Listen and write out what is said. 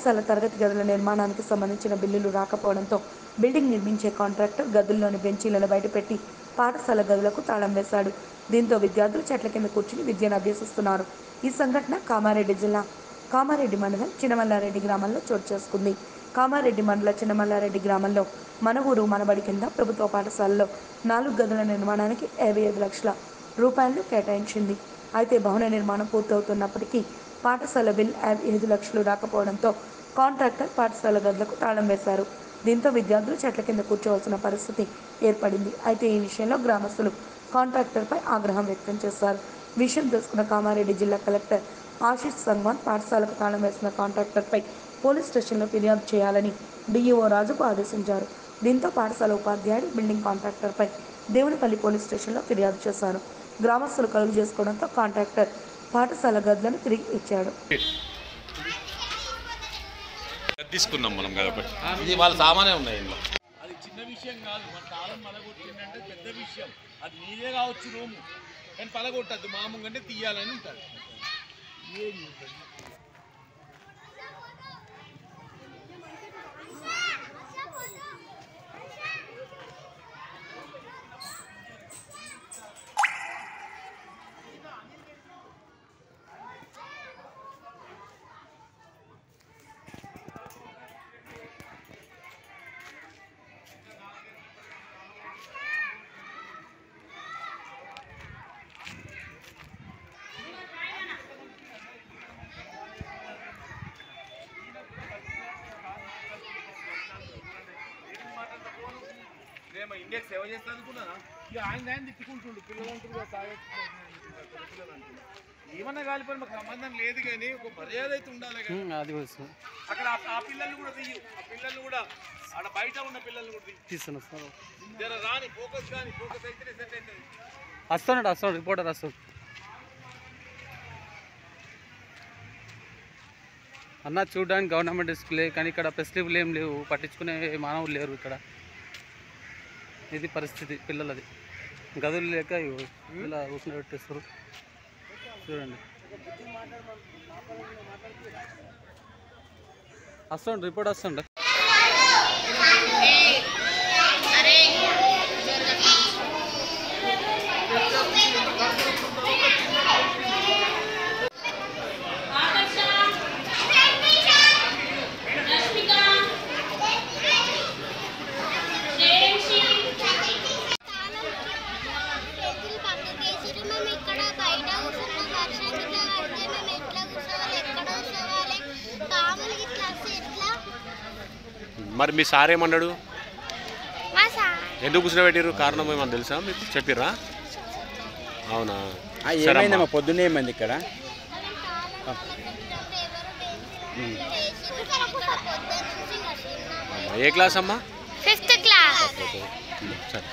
పాఠశాల తరగతి గదుల నిర్మాణానికి సంబంధించిన బిల్లులు రాకపోవడంతో బిల్డింగ్ నిర్మించే కాంట్రాక్టర్ గదుల్లోని బెంచీలను బయటపెట్టి పాఠశాల గదులకు తాళం వేశాడు దీంతో విద్యార్థులు చెట్ల కింద కూర్చుని విద్యను అభ్యసిస్తున్నారు ఈ సంఘటన కామారెడ్డి జిల్లా కామారెడ్డి మండలం చినమల్లారెడ్డి గ్రామంలో చోటు చేసుకుంది కామారెడ్డి మండల చిన్నమల్లారెడ్డి గ్రామంలో మన ఊరు మనబడి కింద ప్రభుత్వ పాఠశాలలో నాలుగు గదుల నిర్మాణానికి ఇరవై ఐదు లక్షల రూపాయలు కేటాయించింది అయితే భవన నిర్మాణం పూర్తవుతున్నప్పటికీ పాఠశాల బిల్ యాభై ఐదు లక్షలు రాకపోవడంతో కాంట్రాక్టర్ పాఠశాల గదులకు తాళం వేశారు దీంతో విద్యార్థులు చెట్ల కింద కూర్చోవలసిన పరిస్థితి ఏర్పడింది అయితే ఈ విషయంలో గ్రామస్తులు కాంట్రాక్టర్పై ఆగ్రహం వ్యక్తం చేశారు విషయం తెలుసుకున్న కామారెడ్డి జిల్లా కలెక్టర్ ఆశిష్ సంగ్వాన్ పాఠశాలకు తాళం వేసిన కాంట్రాక్టర్పై పోలీస్ స్టేషన్లో ఫిర్యాదు చేయాలని డిఈఓ రాజుకు ఆదేశించారు దీంతో పాఠశాల ఉపాధ్యాయుడు బిల్డింగ్ కాంట్రాక్టర్పై దేవునిపల్లి పోలీస్ స్టేషన్లో ఫిర్యాదు చేశారు గ్రామస్తులు కలుగు చేసుకోవడంతో కాంట్రాక్టర్ పాఠశాల గదులను తిరిగి ఇచ్చాడు అది తీసుకున్నాం మనం కదా ఒకటి ఇది వాళ్ళ సామానే ఉన్నాయి ఇందులో అది చిన్న విషయం కాదు మన తాళం పలగొట్టిందంటే పెద్ద విషయం అది నీదే కావచ్చు రూము కానీ పలగొట్టద్దు మామూలు అంటే తీయాలని ఉంటుంది నేను ఇండియాకి సేవ చేస్తా అనుకున్నానా ఇక ఆయన ఆయన తిట్టుకుంటుండు పిల్లలు అంటారు కదా సాగే పిల్లలు అంటారు ఏమన్నా కాలిపోయి మాకు సంబంధం లేదు కానీ ఒక మర్యాద అయితే ఉండాలి కదా అది వస్తుంది అక్కడ ఆ- ఆ పిల్లల్ని కూడా తీయు ఆ పిల్లల్ని కూడా ఆడ బయట ఉన్న పిల్లల్ని కూడా తీయు తీస్తాను వస్తాను జర రాని ఫోకస్ కానీ ఫోకస్ అయితేనే సెట్ అవుతుంది వస్తాడు వస్తాడు రిపోర్టర్ వస్తాడు అన్న చూడడానికి గవర్నమెంట్ స్కూలే కానీ ఇక్కడ ఫెసిలిటీలు ఏం లేవు పట్టించుకునే మానవులు లేరు ఇక్కడ ఇది పరిస్థితి పిల్లలది గదులు లేక ఇగో ఇలా కూర్చుని పెట్టేస్తారు చూడండి వస్తుండు రిపోర్ట్ వస్తుండ చేతులు పక్కకేసిరు మేము ఇక్కడ బయట కూర్చున్నాం వర్షం గిట్ల పడితే మేము ఎట్లా కూర్చోవాలి ఎక్కడ కూర్చోవాలి పాములు గిట్ల వస్తే ఎట్లా మరి మీ సార్ ఏమన్నాడు మా సార్ ఎందుకు కూర్చోబెట్టారు కారణం ఏమన్నా తెలుసా మీకు చెప్పిర్రా అవునా సరే అమ్మా. ఏమైందమ్మా పొద్దున్నే ఏమైంది ఇక్కడ అమ్మా, ఏ క్లాస్ అమ్మా ఫిఫ్త్ క్లాస్ సరే